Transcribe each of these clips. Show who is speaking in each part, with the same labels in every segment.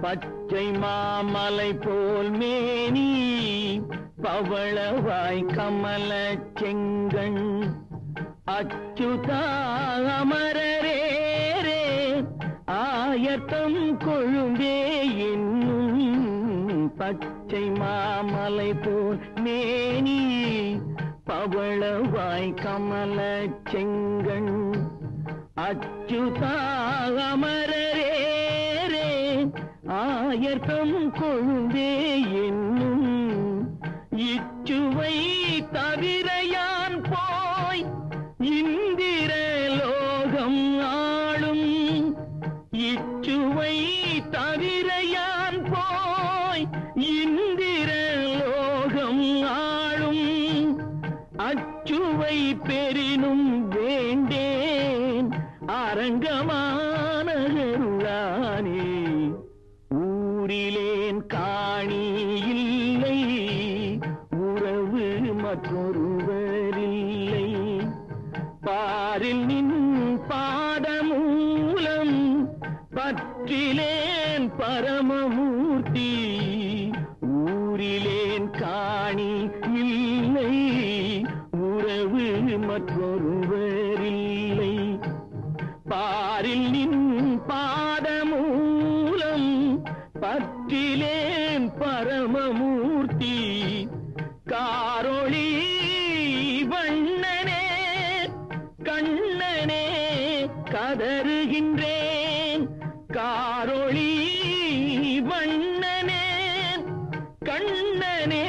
Speaker 1: பச்சை மாமலை போல் மேனி பவளவாய் கமல செங்கண் அச்சுதா அமரரேரே ஆயத்தம் கொழுந்தே என்னும் பச்சை மாமலை போல் மேனி பவளவாய் கமல செங்கண் அச்சுதா அமரரேரே ஆயர்தம் கொழுந்தே என்னும் இச்சுவை தவிர யான் போய் இந்திர லோகம் ஆளும் இச்சுவை தவிர யான் போய் இந்திர லோகம் ஆளும் அச்சுவை பெரினும் வேண்டேன் அரங்கமானகருளானே ஊரிலேன் காணி இல்லை உறவு மற்றொருவரில்லை பாரில் நின் பாதமூலம் பற்றிலேன் பரமமூர்த்தி ஊரிலேன் காணி இல்லை உறவு மற்றொருவரில்லை பாரில் நின் பாதமூலம் பற்றிலேன் பரமமூர்த்தி காரொளி வண்ணனே கண்ணனே கதறுகின்றேன் காரொளி வண்ணனே கண்ணனே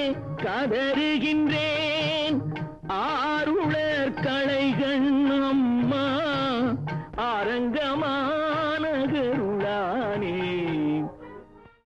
Speaker 1: கதறுகின்றேன் ஆருளர் களைகண் அம்மா அரங்கமான கருளா